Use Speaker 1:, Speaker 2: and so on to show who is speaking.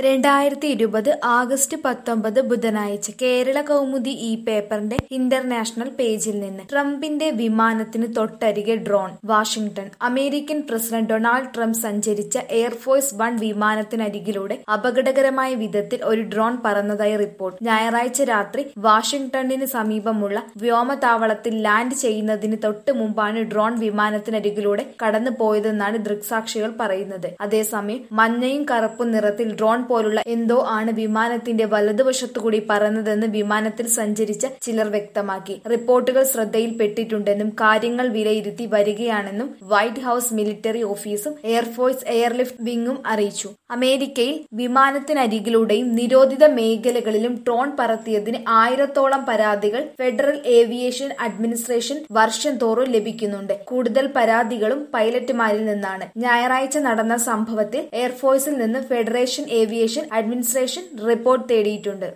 Speaker 1: രണ്ടായിരത്തി ഇരുപത് ആഗസ്റ്റ് പത്തൊമ്പത് ബുധനാഴ്ച കേരള കൗമുദി ഈ പേപ്പറിന്റെ ഇന്റർനാഷണൽ പേജിൽ നിന്ന് ട്രംപിന്റെ വിമാനത്തിന് തൊട്ടരികെ drone Washington American president Donald Trump സഞ്ചരിച്ച എയർഫോഴ്സ് വൺ വിമാനത്തിനരികിലൂടെ അപകടകരമായ വിധത്തിൽ ഒരു ഡ്രോൺ പറന്നതായി റിപ്പോർട്ട് ഞായറാഴ്ച രാത്രി വാഷിംഗ്ടണിന് സമീപമുള്ള വ്യോമതാവളത്തിൽ ലാൻഡ് ചെയ്യുന്നതിന് തൊട്ട് മുമ്പാണ് ഡ്രോൺ വിമാനത്തിനരികിലൂടെ കടന്നു പോയതെന്നാണ് ദൃക്സാക്ഷികൾ പറയുന്നത് അതേസമയം മഞ്ഞയും കറുപ്പും നിറത്തിൽ ഡ്രോൺ പോലുള്ള എന്തോ ആണ് വിമാനത്തിന്റെ വലതുവശത്തുകൂടി പറന്നതെന്ന് വിമാനത്തിൽ സഞ്ചരിച്ച ചിലർ വ്യക്തമാക്കി റിപ്പോർട്ടുകൾ ശ്രദ്ധയിൽപ്പെട്ടിട്ടുണ്ടെന്നും കാര്യങ്ങൾ വിലയിരുത്തി വരികയാണെന്നും വൈറ്റ് ഹൌസ് മിലിറ്ററി ഓഫീസും എയർഫോഴ്സ് എയർലിഫ്റ്റ് വിംഗും അറിയിച്ചു അമേരിക്കയിൽ വിമാനത്തിനരികിലൂടെയും നിരോധിത മേഖലകളിലും ഡ്രോൺ പറത്തിയതിന് ആയിരത്തോളം പരാതികൾ ഫെഡറൽ ഏവിയേഷൻ അഡ്മിനിസ്ട്രേഷൻ വർഷം തോറും ലഭിക്കുന്നുണ്ട് കൂടുതൽ പരാതികളും പൈലറ്റുമാരിൽ നിന്നാണ് ഞായറാഴ്ച നടന്ന സംഭവത്തിൽ എയർഫോഴ്സിൽ നിന്ന് ഫെഡറേഷൻ ഏവിയേഷൻ അഡ്മിനിസ്ട്രേഷൻ റിപ്പോർട്ട് തേടിയിട്ടുണ്ട്